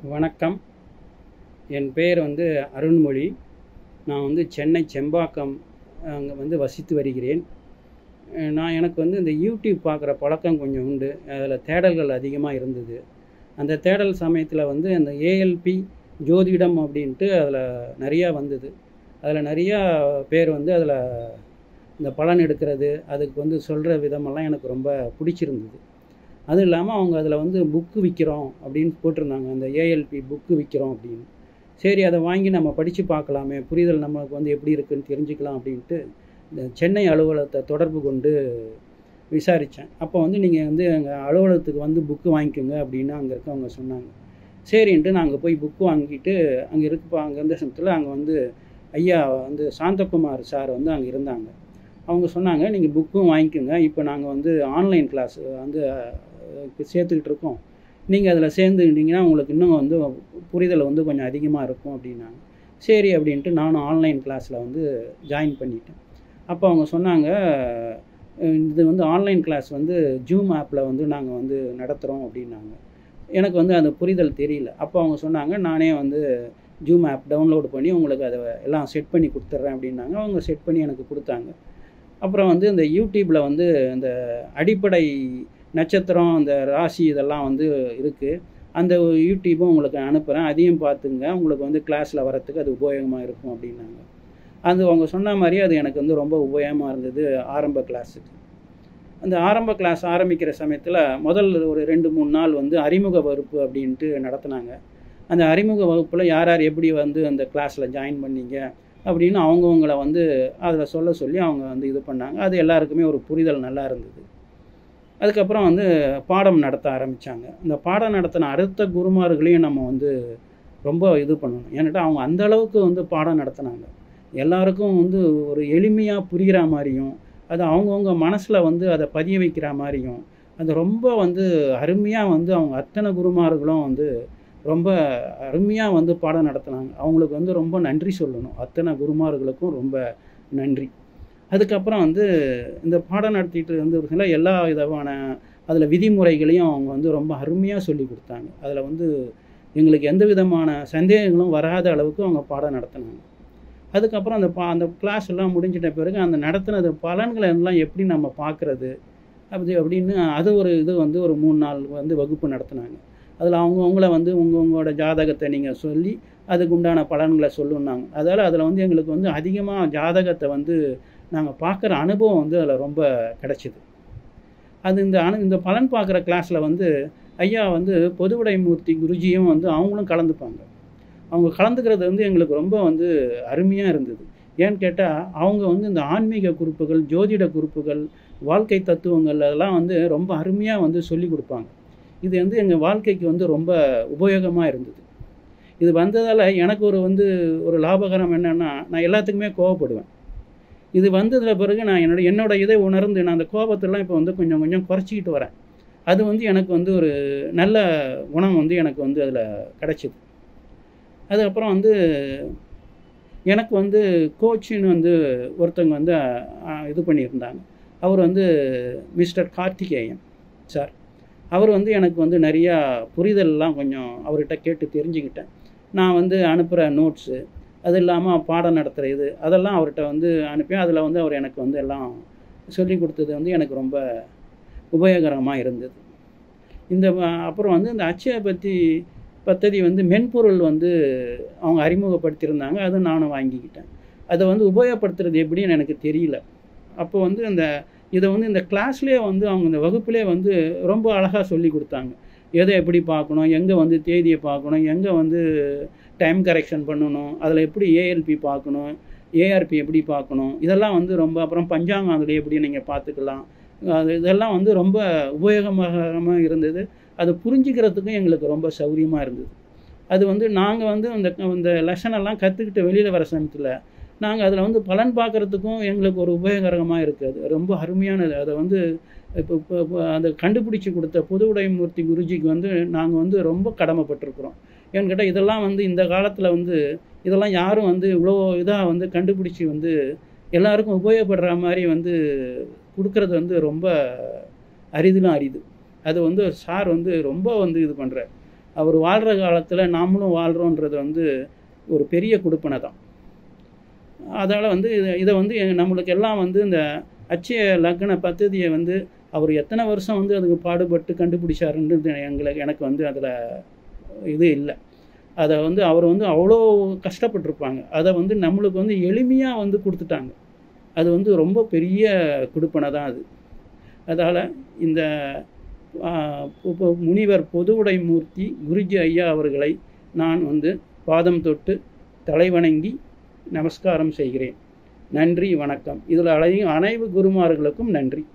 வணக்கம் என் பெயர் வந்து அருண்மொழி நான் வந்து சென்னை செம்பாக்கம் அங்கே வந்து வசித்து வருகிறேன் அஹ் நான் எனக்கு வந்து இந்த யூடியூப் பார்க்குற பழக்கம் கொஞ்சம் உண்டு அதில் தேடல்கள் அதிகமாக இருந்தது அந்த தேடல் சமயத்தில் வந்து அந்த ஏஎல்பி ஜோதிடம் அப்படின்ட்டு அதில் நிறையா வந்தது அதில் நிறையா பேர் வந்து அதில் இந்த பலன் எடுக்கிறது அதுக்கு வந்து சொல்கிற விதமெல்லாம் எனக்கு ரொம்ப பிடிச்சிருந்தது அதுவும் இல்லாமல் அவங்க அதில் வந்து புக்கு விற்கிறோம் அப்படின்னு போட்டிருந்தாங்க அந்த ஏஎல்பி புக்கு விற்கிறோம் அப்படின்னு சரி அதை வாங்கி நம்ம படித்து பார்க்கலாமே புரிதல் நமக்கு வந்து எப்படி இருக்குன்னு தெரிஞ்சுக்கலாம் அப்படின்ட்டு இந்த சென்னை அலுவலகத்தை தொடர்பு கொண்டு விசாரித்தேன் அப்போ வந்து நீங்கள் வந்து எங்கள் அலுவலகத்துக்கு வந்து புக்கு வாங்கிக்கோங்க அப்படின்னு அங்கே இருக்கவங்க சொன்னாங்க சரின்ட்டு நான் அங்கே போய் புக்கு வாங்கிட்டு அங்கே இருக்கப்போ அங்கே இருந்த சமயத்தில் அங்கே வந்து ஐயா வந்து சாந்தகுமார் சார் வந்து அங்கே இருந்தாங்க அவங்க சொன்னாங்க நீங்கள் புக்கும் வாங்கிக்கோங்க இப்போ நாங்கள் வந்து ஆன்லைன் கிளாஸ் வந்து இப்போ சேர்த்துக்கிட்டு இருக்கோம் நீங்கள் அதில் சேர்ந்துக்கிட்டிங்கன்னா உங்களுக்கு இன்னும் வந்து புரிதல் வந்து கொஞ்சம் அதிகமாக இருக்கும் அப்படின்னாங்க சரி அப்படின்ட்டு நானும் ஆன்லைன் கிளாஸில் வந்து ஜாயின் பண்ணிட்டேன் அப்போ அவங்க சொன்னாங்க அஹ் இது வந்து ஆன்லைன் கிளாஸ் வந்து ஜூம் ஆப்பில் வந்து நாங்கள் வந்து நடத்துகிறோம் அப்படின்னாங்க எனக்கு வந்து அந்த புரிதல் தெரியல அப்போ அவங்க சொன்னாங்க நானே வந்து ஜூம் ஆப் டவுன்லோட் பண்ணி உங்களுக்கு அதை எல்லாம் செட் பண்ணி கொடுத்துட்றேன் அப்படின்னாங்க அவங்க செட் பண்ணி எனக்கு கொடுத்தாங்க அப்புறம் வந்து இந்த யூடியூப்பில் வந்து இந்த அடிப்படை நட்சத்திரம் அந்த ராசி இதெல்லாம் வந்து இருக்குது அந்த யூடியூப்பும் உங்களுக்கு அனுப்புகிறேன் அதையும் பார்த்துங்க உங்களுக்கு வந்து கிளாஸில் வரத்துக்கு அது உபயோகமாக இருக்கும் அப்படின்னாங்க அது அவங்க சொன்ன மாதிரி அது எனக்கு வந்து ரொம்ப உபயோகமாக இருந்தது ஆரம்ப கிளாஸுக்கு அந்த ஆரம்ப கிளாஸ் ஆரம்பிக்கிற சமயத்தில் முதல் ஒரு ரெண்டு மூணு நாள் வந்து அறிமுக வகுப்பு அப்படின்ட்டு நடத்துனாங்க அந்த அறிமுக வகுப்பில் யார் யார் எப்படி வந்து அந்த கிளாஸில் ஜாயின் பண்ணீங்க அப்படின்னு அவங்கவுங்கள வந்து அதில் சொல்ல சொல்லி அவங்க வந்து இது பண்ணாங்க அது எல்லாருக்குமே ஒரு புரிதல் நல்லா இருந்தது அதுக்கப்புறம் வந்து பாடம் நடத்த ஆரம்பித்தாங்க அந்த பாடம் நடத்தின அடுத்த குருமார்களையும் நம்ம வந்து ரொம்ப இது பண்ணணும் ஏன்னாட்டா அவங்க அந்த அளவுக்கு வந்து பாடம் நடத்தினாங்க எல்லாருக்கும் வந்து ஒரு எளிமையாக புரிகிற மாதிரியும் அது அவங்கவுங்க மனசில் வந்து அதை பதிய வைக்கிற மாதிரியும் அது ரொம்ப வந்து அருமையாக வந்து அவங்க அத்தனை குருமார்களும் வந்து ரொம்ப அருமையாக வந்து பாடம் நடத்தினாங்க அவங்களுக்கு வந்து ரொம்ப நன்றி சொல்லணும் அத்தனை குருமார்களுக்கும் ரொம்ப நன்றி அதுக்கப்புறம் வந்து இந்த பாடம் நடத்திட்டு இருந்தவர்களை எல்லா விதமான அதில் விதிமுறைகளையும் அவங்க வந்து ரொம்ப அருமையாக சொல்லி கொடுத்தாங்க அதில் வந்து எங்களுக்கு எந்த விதமான சந்தேகங்களும் வராத அளவுக்கு அவங்க பாடம் நடத்தினாங்க அதுக்கப்புறம் அந்த பா அந்த கிளாஸ் எல்லாம் முடிஞ்சிட்ட பிறகு அந்த நடத்தினது பலன்களை எல்லாம் எப்படி நம்ம பார்க்குறது அப்படி அப்படின்னு அது ஒரு இது வந்து ஒரு மூணு நாள் வந்து வகுப்பு நடத்தினாங்க அதில் அவங்கவுங்கள வந்து உங்கவுங்களோட ஜாதகத்தை நீங்கள் சொல்லி அதுக்கு உண்டான பலன்களை சொல்லுன்னாங்க அதால் அதில் வந்து எங்களுக்கு வந்து அதிகமாக ஜாதகத்தை வந்து நாங்கள் பார்க்குற அனுபவம் வந்து அதில் ரொம்ப கிடச்சிது அது இந்த அனு இந்த பலன் பார்க்குற கிளாஸில் வந்து ஐயா வந்து பொதுவுடைமூர்த்தி குருஜியும் வந்து அவங்களும் கலந்துப்பாங்க அவங்க கலந்துக்கிறது வந்து எங்களுக்கு ரொம்ப வந்து அருமையாக இருந்தது ஏன்னு கேட்டால் அவங்க வந்து இந்த ஆன்மீக குறிப்புகள் ஜோதிட குறிப்புகள் வாழ்க்கை தத்துவங்கள் அதெல்லாம் வந்து ரொம்ப அருமையாக வந்து சொல்லி கொடுப்பாங்க இது வந்து எங்கள் வாழ்க்கைக்கு வந்து ரொம்ப உபயோகமாக இருந்தது இது வந்ததால் எனக்கு ஒரு வந்து ஒரு லாபகரம் என்னென்னா நான் எல்லாத்துக்குமே கோவப்படுவேன் இது வந்ததில் பிறகு நான் என்னோட என்னோட இதை உணர்ந்து நான் அந்த கோபத்தெல்லாம் இப்போ வந்து கொஞ்சம் கொஞ்சம் குறைச்சிக்கிட்டு வரேன் அது வந்து எனக்கு வந்து ஒரு நல்ல குணம் வந்து எனக்கு வந்து அதில் கிடச்சிது அதுக்கப்புறம் வந்து எனக்கு வந்து கோச்சின்னு வந்து ஒருத்தவங்க வந்து அஹ், இது பண்ணியிருந்தாங்க அவர் வந்து மிஸ்டர் கார்த்திகேயன் சார் அவர் வந்து எனக்கு வந்து நிறையா புரிதல்லாம் கொஞ்சம் அவர்கிட்ட கேட்டு தெரிஞ்சுக்கிட்டேன் நான் வந்து அனுப்புகிற நோட்ஸு அது இல்லாமல் பாடம் நடத்துகிற இது அதெல்லாம் அவர்கிட்ட வந்து அனுப்பி அதில் வந்து அவர் எனக்கு வந்து எல்லாம் சொல்லி கொடுத்தது வந்து எனக்கு ரொம்ப உபயோகரமாக இருந்தது இந்த வ- அப்புறம் வந்து இந்த அச்சய பற்றி பத்ததி வந்து மென்பொருள் வந்து அவங்க அறிமுகப்படுத்தியிருந்தாங்க அது நானும் வாங்கிக்கிட்டேன் அதை வந்து உபயோகப்படுத்துறது எப்படின்னு எனக்கு தெரியல அப்போ வந்து இந்த இதை வந்து இந்த கிளாஸ்லேயே வந்து அவங்க இந்த வகுப்புலேயே வந்து ரொம்ப அழகாக சொல்லி கொடுத்தாங்க எதை எப்படி பார்க்கணும் எங்கே வந்து தேதியை பார்க்கணும் எங்கே வந்து டைம் கரெக்ஷன் பண்ணணும் அதில் எப்படி ஏஎல்பி பார்க்கணும் ஏஆர்பி எப்படி பார்க்கணும் இதெல்லாம் வந்து ரொம்ப அப்புறம் பஞ்சாங்கம் அதில் எப்படி நீங்கள் பார்த்துக்கலாம் அது இதெல்லாம் வந்து ரொம்ப உபயோகமாக இருந்தது அது புரிஞ்சுக்கிறதுக்கும் எங்களுக்கு ரொம்ப சௌரியமாக இருந்தது அது வந்து நாங்கள் வந்து அந்த இந்த லெசன் எல்லாம் கற்றுக்கிட்டு வெளியில் வர சமயத்தில் நாங்கள் அதில் வந்து பலன் பார்க்குறதுக்கும் எங்களுக்கு ஒரு உபயோகரமாக இருக்குது அது ரொம்ப அருமையானது அதை வந்து இப்போ இப்போ இப்போ அதை கண்டுபிடிச்சி கொடுத்த புதுவுடைமூர்த்தி குருஜிக்கு வந்து நாங்கள் வந்து ரொம்ப கடமைப்பட்டிருக்கிறோம் ஏன்னு கேட்டால் இதெல்லாம் வந்து இந்த காலத்தில் வந்து இதெல்லாம் யாரும் வந்து இவ்வளோ இதாக வந்து கண்டுபிடிச்சி வந்து எல்லாருக்கும் உபயோகப்படுற மாதிரி வந்து கொடுக்கறது வந்து ரொம்ப அரிதுலாம் அரிது அது வந்து சார் வந்து ரொம்ப வந்து இது பண்ணுறார் அவர் வாழ்கிற காலத்தில் நாமளும் வாழ்கிறோன்றது வந்து ஒரு பெரிய கொடுப்பனை தான் அதால் வந்து இதை இதை வந்து எங்க- நம்மளுக்கு எல்லாம் வந்து இந்த அச்சய லக்ன பദ്ധதியை வந்து அவர் எத்தனை வருஷம் வந்து அதுக்கு பாடுபட்டு கண்டுபிடிச்சாருன்றது எங்களுக்கு எனக்கு வந்து அதில் இது இல்லை அதை வந்து அவர் வந்து அவ்வளோ கஷ்டப்பட்டிருப்பாங்க அதை வந்து நம்மளுக்கு வந்து எளிமையாக வந்து கொடுத்துட்டாங்க அது வந்து ரொம்ப பெரிய கொடுப்பனை தான் அது அதால் இந்த ஆ, இப்போ முனிவர் பொதுவுடை மூர்த்தி குருஜி ஐயா அவர்களை நான் வந்து பாதம் தொட்டு தலைவணங்கி நமஸ்காரம் செய்கிறேன் நன்றி வணக்கம் இதில் அனைத்து அனைவு குருமார்களுக்கும் நன்றி